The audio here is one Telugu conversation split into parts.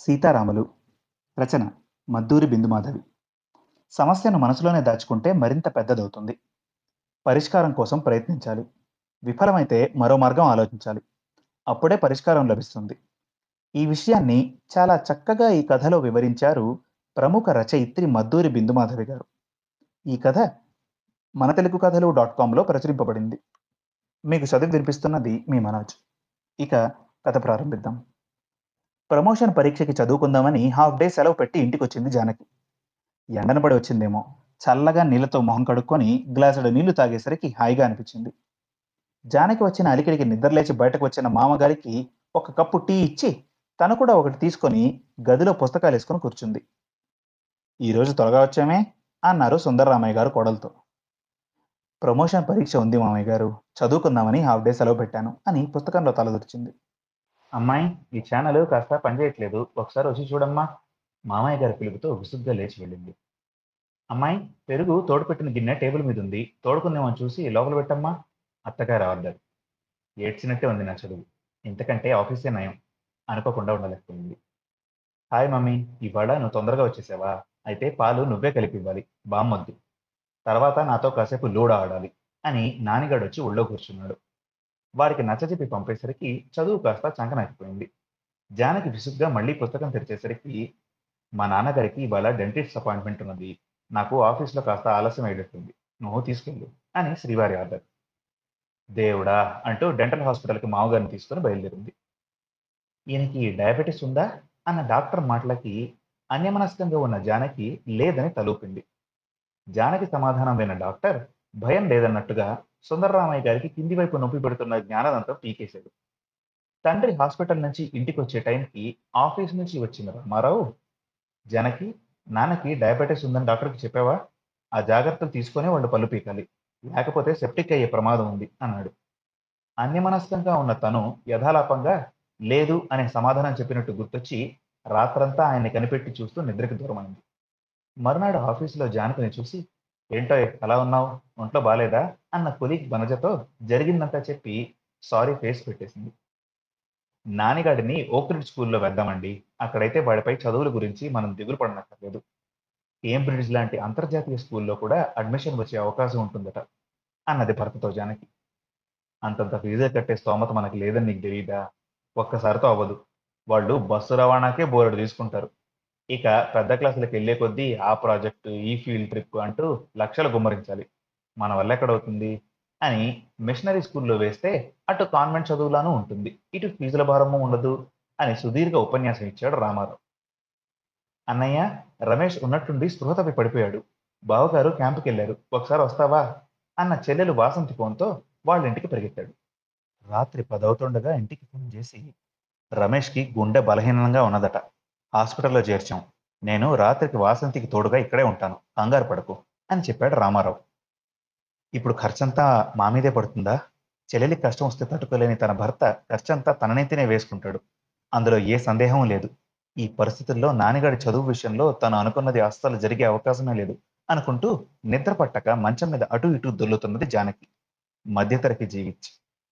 సీతారాములు రచన మద్దూరి బిందుమాధవి సమస్యను మనసులోనే దాచుకుంటే మరింత పెద్దదవుతుంది పరిష్కారం కోసం ప్రయత్నించాలి విఫలమైతే మరో మార్గం ఆలోచించాలి అప్పుడే పరిష్కారం లభిస్తుంది ఈ విషయాన్ని చాలా చక్కగా ఈ కథలో వివరించారు ప్రముఖ రచయిత్రి మద్దూరి బిందుమాధవి గారు ఈ కథ మన తెలుగు కథలు డాట్ కాంలో ప్రచురింపబడింది మీకు చదివి వినిపిస్తున్నది మీ మనోజ్ ఇక కథ ప్రారంభిద్దాం ప్రమోషన్ పరీక్షకి చదువుకుందామని హాఫ్ డే సెలవు పెట్టి ఇంటికి వచ్చింది జానకి ఎండన పడి వచ్చిందేమో చల్లగా నీళ్లతో మొహం కడుక్కొని గ్లాసుడు నీళ్లు తాగేసరికి హాయిగా అనిపించింది జానకి వచ్చిన అలికిడికి నిద్రలేచి బయటకు వచ్చిన మామగారికి ఒక కప్పు టీ ఇచ్చి తను కూడా ఒకటి తీసుకొని గదిలో పుస్తకాలు వేసుకొని కూర్చుంది ఈరోజు త్వరగా వచ్చామే అన్నారు సుందరరామయ్య గారు కోడలతో ప్రమోషన్ పరీక్ష ఉంది మామయ్య గారు చదువుకుందామని హాఫ్ డే సెలవు పెట్టాను అని పుస్తకంలో తలదొరిచింది అమ్మాయి ఈ ఛానల్ కాస్త పనిచేయట్లేదు ఒకసారి వచ్చి చూడమ్మా మామయ్య గారి పిలుపుతో విసుగ్గా లేచి వెళ్ళింది అమ్మాయి పెరుగు తోడుపెట్టిన గిన్నె టేబుల్ మీద ఉంది తోడుకుందామని చూసి లోపల పెట్టమ్మా అత్తగారు ఆర్డర్ ఏడ్చినట్టే ఉంది నా చదువు ఇంతకంటే ఆఫీసే నయం అనుకోకుండా ఉండలేకపోయింది హాయ్ మమ్మీ ఇవాళ నువ్వు తొందరగా వచ్చేసావా అయితే పాలు నువ్వే కలిపి ఇవ్వాలి బామ్మొద్దు తర్వాత నాతో కాసేపు లూడో ఆడాలి అని నానిగాడు వచ్చి ఒళ్ళో కూర్చున్నాడు వాడికి నచ్చజెప్పి పంపేసరికి చదువు కాస్త చంకనైపోయింది జానకి విసుగ్గా మళ్ళీ పుస్తకం తెరిచేసరికి మా నాన్నగారికి ఇవాళ డెంటిస్ట్ అపాయింట్మెంట్ ఉన్నది నాకు ఆఫీస్లో కాస్త ఆలస్యం అయ్యేటట్టుంది నువ్వు తీసుకెళ్ళు అని శ్రీవారి ఆర్డర్ దేవుడా అంటూ డెంటల్ హాస్పిటల్కి మామగారిని తీసుకుని బయలుదేరింది ఈయనకి డయాబెటీస్ ఉందా అన్న డాక్టర్ మాటలకి అన్యమనస్కంగా ఉన్న జానకి లేదని తలూపింది జానకి సమాధానం విన్న డాక్టర్ భయం లేదన్నట్టుగా సుందరరామయ్య గారికి కింది వైపు నొప్పి పెడుతున్న జ్ఞానదంతో పీకేశాడు తండ్రి హాస్పిటల్ నుంచి ఇంటికి వచ్చే టైంకి ఆఫీస్ నుంచి వచ్చిన రామారావు జనకి నాన్నకి డయాబెటీస్ ఉందని డాక్టర్కి చెప్పావా ఆ జాగ్రత్తలు తీసుకొని వాళ్ళు పళ్ళు పీకాలి లేకపోతే సెప్టిక్ అయ్యే ప్రమాదం ఉంది అన్నాడు అన్యమనస్కంగా ఉన్న తను యథాలాపంగా లేదు అనే సమాధానం చెప్పినట్టు గుర్తొచ్చి రాత్రంతా ఆయన్ని కనిపెట్టి చూస్తూ నిద్రకి దూరమైంది మరునాడు ఆఫీసులో జానకిని చూసి ఏంటో ఎలా ఉన్నావు ఒంట్లో బాలేదా అన్న కొలీగ్ వనజతో జరిగిందంతా చెప్పి సారీ ఫేస్ పెట్టేసింది నానిగాడిని ఓక్రిడ్ స్కూల్లో వేద్దామండి అక్కడైతే వాడిపై చదువుల గురించి మనం దిగులు పడనక్కర్లేదు కేంబ్రిడ్జ్ లాంటి అంతర్జాతీయ స్కూల్లో కూడా అడ్మిషన్ వచ్చే అవకాశం ఉంటుందట అన్నది భర్తతో జానకి అంతంత ఫీజే కట్టే స్తోమత మనకి లేదని నీకు తెలియదా ఒక్కసారితో అవ్వదు వాళ్ళు బస్సు రవాణాకే బోర్డు తీసుకుంటారు ఇక పెద్ద క్లాసులకు వెళ్ళే కొద్దీ ఆ ప్రాజెక్టు ఈ ఫీల్డ్ ట్రిప్ అంటూ లక్షలు గుమ్మరించాలి మన వల్ల ఎక్కడవుతుంది అని మిషనరీ స్కూల్లో వేస్తే అటు కాన్వెంట్ చదువులాను ఉంటుంది ఇటు ఫీజుల భారము ఉండదు అని సుదీర్ఘ ఉపన్యాసం ఇచ్చాడు రామారావు అన్నయ్య రమేష్ ఉన్నట్టుండి స్పృహ తప్పి పడిపోయాడు బావగారు క్యాంపుకి వెళ్ళారు ఒకసారి వస్తావా అన్న చెల్లెలు వాసంతి ఫోన్తో వాళ్ళ ఇంటికి పరిగెత్తాడు రాత్రి పదవుతుండగా ఇంటికి ఫోన్ చేసి రమేష్కి గుండె బలహీనంగా ఉన్నదట హాస్పిటల్లో చేర్చాం నేను రాత్రికి వాసంతికి తోడుగా ఇక్కడే ఉంటాను కంగారు పడకు అని చెప్పాడు రామారావు ఇప్పుడు ఖర్చంతా మా మీదే పడుతుందా చెల్లెలికి కష్టం వస్తే తట్టుకోలేని తన భర్త ఖర్చంతా తననైతేనే వేసుకుంటాడు అందులో ఏ సందేహం లేదు ఈ పరిస్థితుల్లో నాన్నగాడి చదువు విషయంలో తను అనుకున్నది అస్సలు జరిగే అవకాశమే లేదు అనుకుంటూ నిద్ర పట్టక మంచం మీద అటు ఇటు దొల్లుతున్నది జానకి మధ్యతరగతి జీవించి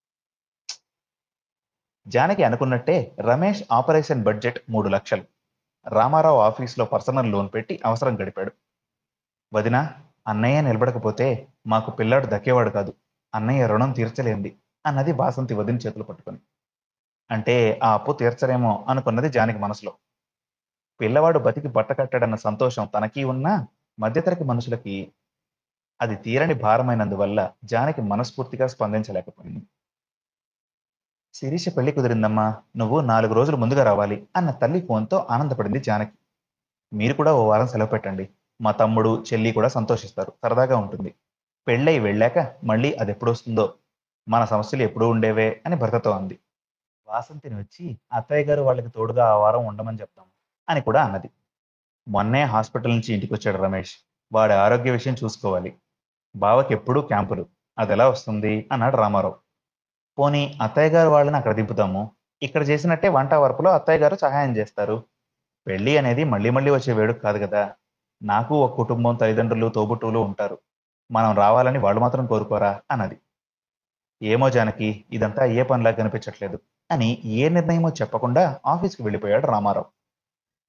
జానకి అనుకున్నట్టే రమేష్ ఆపరేషన్ బడ్జెట్ మూడు లక్షలు రామారావు ఆఫీస్లో పర్సనల్ లోన్ పెట్టి అవసరం గడిపాడు వదిన అన్నయ్య నిలబడకపోతే మాకు పిల్లాడు దక్కేవాడు కాదు అన్నయ్య రుణం తీర్చలేంది అన్నది వాసంతి వదిన చేతులు పట్టుకొని అంటే ఆ అప్పు తీర్చరేమో అనుకున్నది జానకి మనసులో పిల్లవాడు బతికి బట్ట కట్టాడన్న సంతోషం తనకి ఉన్నా మధ్యతరగతి మనుషులకి అది తీరని భారమైనందువల్ల జానకి మనస్ఫూర్తిగా స్పందించలేకపోయింది శిరీష పెళ్లి కుదిరిందమ్మా నువ్వు నాలుగు రోజులు ముందుగా రావాలి అన్న తల్లి ఫోన్తో ఆనందపడింది జానకి మీరు కూడా ఓ వారం సెలవు పెట్టండి మా తమ్ముడు చెల్లి కూడా సంతోషిస్తారు సరదాగా ఉంటుంది పెళ్ళై వెళ్ళాక మళ్ళీ అది ఎప్పుడు వస్తుందో మన సమస్యలు ఎప్పుడూ ఉండేవే అని భర్తతో అంది వాసంతిని వచ్చి అత్తయ్య గారు వాళ్ళకి తోడుగా ఆ వారం ఉండమని చెప్తాం అని కూడా అన్నది మొన్నే హాస్పిటల్ నుంచి ఇంటికి వచ్చాడు రమేష్ వాడి ఆరోగ్య విషయం చూసుకోవాలి బావకి ఎప్పుడూ క్యాంపులు అది ఎలా వస్తుంది అన్నాడు రామారావు పోనీ అత్తయ్య గారు వాళ్ళని అక్కడ దింపుతాము ఇక్కడ చేసినట్టే వంట వరపులో అత్తయ్య గారు సహాయం చేస్తారు పెళ్ళి అనేది మళ్ళీ మళ్ళీ వచ్చే వేడుక కాదు కదా నాకు ఒక కుటుంబం తల్లిదండ్రులు తోబుట్టువులు ఉంటారు మనం రావాలని వాళ్ళు మాత్రం కోరుకోరా అన్నది ఏమో జానకి ఇదంతా ఏ పనిలా కనిపించట్లేదు అని ఏ నిర్ణయమో చెప్పకుండా ఆఫీస్కి వెళ్ళిపోయాడు రామారావు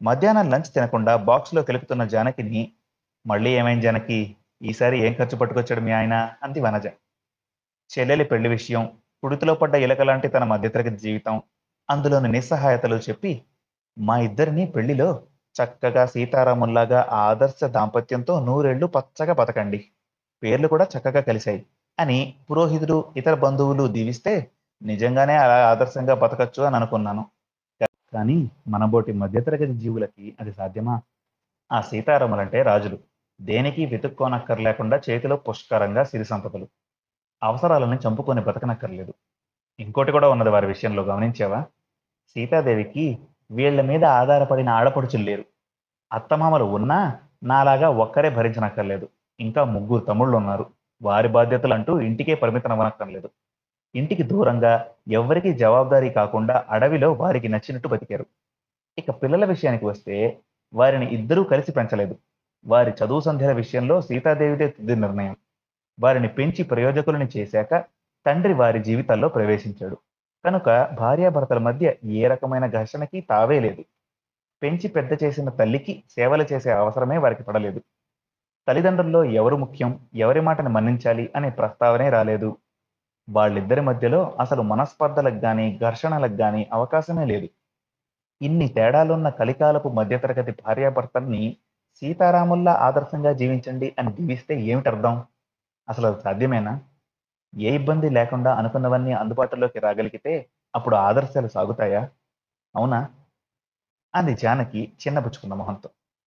మధ్యాహ్నం లంచ్ తినకుండా బాక్స్లో కెలుకుతున్న జానకిని మళ్ళీ ఏమైంది జానకి ఈసారి ఏం ఖర్చు పట్టుకొచ్చాడు మీ ఆయన అంది వనజ చెల్లెలి పెళ్లి విషయం కుడితిలో పడ్డ ఇలక లాంటి తన మధ్యతరగతి జీవితం అందులోని నిస్సహాయతలు చెప్పి మా ఇద్దరిని పెళ్లిలో చక్కగా సీతారాముల్లాగా ఆ ఆదర్శ దాంపత్యంతో నూరేళ్లు పచ్చగా బతకండి పేర్లు కూడా చక్కగా కలిశాయి అని పురోహితుడు ఇతర బంధువులు దీవిస్తే నిజంగానే అలా ఆదర్శంగా బతకచ్చు అని అనుకున్నాను కానీ మనబోటి మధ్యతరగతి జీవులకి అది సాధ్యమా ఆ సీతారాములంటే రాజులు దేనికి వెతుక్కోనక్కర్లేకుండా చేతిలో పుష్కరంగా సిరి సంపదలు అవసరాలను చంపుకొని బతకనక్కర్లేదు ఇంకోటి కూడా ఉన్నది వారి విషయంలో గమనించావా సీతాదేవికి వీళ్ల మీద ఆధారపడిన ఆడపడుచులు లేరు అత్తమామలు ఉన్నా నాలాగా ఒక్కరే భరించనక్కర్లేదు ఇంకా ముగ్గురు తమ్ముళ్ళు ఉన్నారు వారి బాధ్యతలు అంటూ ఇంటికే పరిమితం అవ్వనక్కర్లేదు ఇంటికి దూరంగా ఎవ్వరికీ జవాబుదారీ కాకుండా అడవిలో వారికి నచ్చినట్టు బతికారు ఇక పిల్లల విషయానికి వస్తే వారిని ఇద్దరూ కలిసి పెంచలేదు వారి చదువు సంధ్యల విషయంలో సీతాదేవిదే తుది నిర్ణయం వారిని పెంచి ప్రయోజకులని చేశాక తండ్రి వారి జీవితాల్లో ప్రవేశించాడు కనుక భార్యాభర్తల మధ్య ఏ రకమైన ఘర్షణకి తావే లేదు పెంచి పెద్ద చేసిన తల్లికి సేవలు చేసే అవసరమే వారికి పడలేదు తల్లిదండ్రుల్లో ఎవరు ముఖ్యం ఎవరి మాటను మన్నించాలి అనే ప్రస్తావనే రాలేదు వాళ్ళిద్దరి మధ్యలో అసలు మనస్పర్ధలకు గాని ఘర్షణలకు గాని అవకాశమే లేదు ఇన్ని తేడాలున్న కలికాలపు మధ్యతరగతి భార్యాభర్తల్ని సీతారాముల్లా ఆదర్శంగా జీవించండి అని దీవిస్తే ఏమిటి అర్థం అసలు అది సాధ్యమేనా ఏ ఇబ్బంది లేకుండా అనుకున్నవన్నీ అందుబాటులోకి రాగలిగితే అప్పుడు ఆదర్శాలు సాగుతాయా అవునా అంది జానకి చిన్నపుచ్చుకున్న మొహంతో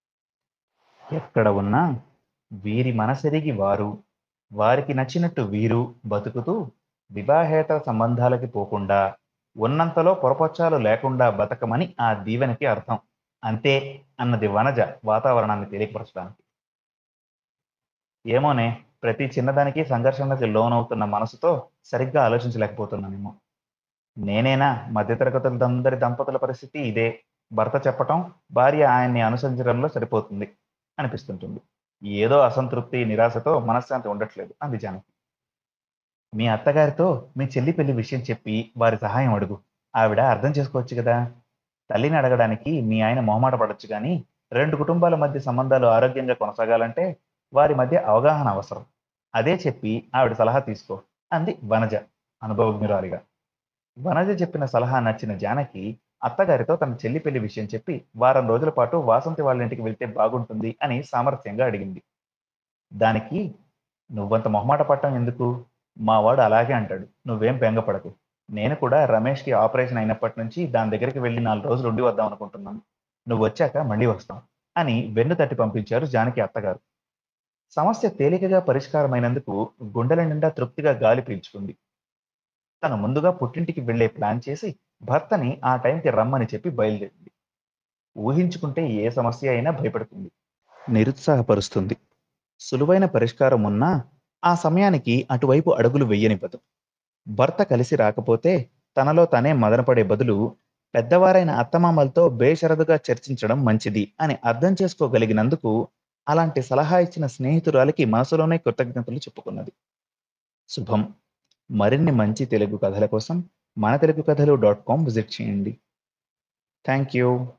ఎక్కడ ఉన్నా వీరి మనసెరిగి వారు వారికి నచ్చినట్టు వీరు బతుకుతూ వివాహేతర సంబంధాలకి పోకుండా ఉన్నంతలో పొరపచ్చాలు లేకుండా బతకమని ఆ దీవెనకి అర్థం అంతే అన్నది వనజ వాతావరణాన్ని తేలికపరచడానికి ఏమోనే ప్రతి చిన్నదానికి సంఘర్షణకి లోనవుతున్న మనసుతో సరిగ్గా ఆలోచించలేకపోతున్నానేమో నేనేనా మధ్యతరగతులందరి దంపతుల పరిస్థితి ఇదే భర్త చెప్పటం భార్య ఆయన్ని అనుసరించడంలో సరిపోతుంది అనిపిస్తుంటుంది ఏదో అసంతృప్తి నిరాశతో మనశ్శాంతి ఉండట్లేదు అంది జానకి మీ అత్తగారితో మీ చెల్లి పెళ్లి విషయం చెప్పి వారి సహాయం అడుగు ఆవిడ అర్థం చేసుకోవచ్చు కదా తల్లిని అడగడానికి మీ ఆయన మొహమాట పడొచ్చు కానీ రెండు కుటుంబాల మధ్య సంబంధాలు ఆరోగ్యంగా కొనసాగాలంటే వారి మధ్య అవగాహన అవసరం అదే చెప్పి ఆవిడ సలహా తీసుకో అంది వనజ అనుభవజ్ఞురాలిగా వనజ చెప్పిన సలహా నచ్చిన జానకి అత్తగారితో తన చెల్లి పెళ్లి విషయం చెప్పి వారం రోజుల పాటు వాసంతి వాళ్ళ ఇంటికి వెళ్తే బాగుంటుంది అని సామర్థ్యంగా అడిగింది దానికి నువ్వంత మొహమాట పట్టం ఎందుకు మా వాడు అలాగే అంటాడు నువ్వేం బెంగపడకు నేను కూడా రమేష్కి ఆపరేషన్ అయినప్పటి నుంచి దాని దగ్గరికి వెళ్ళి నాలుగు రోజులు ఉండి వద్దాం అనుకుంటున్నాను నువ్వు వచ్చాక మళ్ళీ వస్తాం అని వెన్ను తట్టి పంపించారు జానకి అత్తగారు సమస్య తేలికగా పరిష్కారమైనందుకు గుండెల నిండా తృప్తిగా గాలి పీల్చుకుంది తను ముందుగా పుట్టింటికి వెళ్లే ప్లాన్ చేసి భర్తని ఆ టైంకి రమ్మని చెప్పి బయలుదేరింది ఊహించుకుంటే ఏ సమస్య అయినా భయపడుతుంది నిరుత్సాహపరుస్తుంది సులువైన పరిష్కారం ఉన్నా ఆ సమయానికి అటువైపు అడుగులు వెయ్యనివ్వదు భర్త కలిసి రాకపోతే తనలో తనే మదనపడే బదులు పెద్దవారైన అత్తమామలతో బేషరదుగా చర్చించడం మంచిది అని అర్థం చేసుకోగలిగినందుకు అలాంటి సలహా ఇచ్చిన స్నేహితురాలికి మనసులోనే కృతజ్ఞతలు చెప్పుకున్నది శుభం మరిన్ని మంచి తెలుగు కథల కోసం మన Telugu Kathalu dot com visit చేయండి థ్యాంక్ యూ